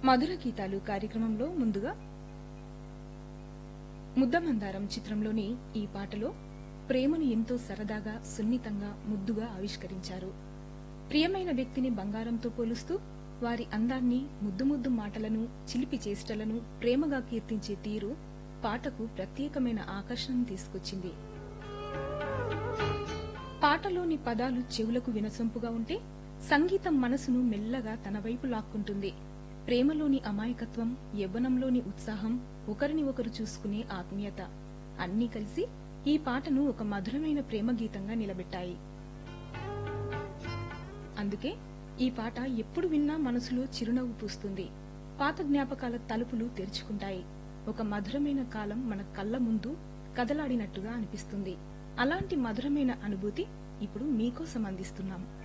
మధుర గీతాలు కార్యక్రమంలో ముందుగా ముద్దమందారం చిత్రంలోని ఈ పాటలో ప్రేమను ఎంతో సరదాగా సున్నితంగా ముద్దుగా ఆవిష్కరించారు ప్రియమైన వ్యక్తిని బంగారంతో పోలుస్తూ వారి అందాన్ని ముద్దు ముద్దు మాటలను చిలిపి చేష్టలను ప్రేమగా కీర్తించే తీరు పాటకు ప్రత్యేకమైన ఆకర్షణను తీసుకొచ్చింది పాటలోని పదాలు చెవులకు వినసొంపుగా ఉంటే సంగీతం మనసును మెల్లగా తన వైపు లాక్కుంటుంది ప్రేమలోని అమాయకత్వం యవ్వనంలోని ఉత్సాహం ఒకరిని ఒకరు చూసుకునే ఆత్మీయత అన్నీ కలిసి ఈ పాటను ఒక మధురమైన ప్రేమ గీతంగా నిలబెట్టాయి అందుకే ఈ పాట ఎప్పుడు విన్నా మనసులో చిరునవ్వు పూస్తుంది పాత జ్ఞాపకాల తలుపులు తెరుచుకుంటాయి ఒక మధురమైన కాలం మన కళ్ళ ముందు కదలాడినట్టుగా అనిపిస్తుంది అలాంటి మధురమైన అనుభూతి ఇప్పుడు మీకోసం అందిస్తున్నాం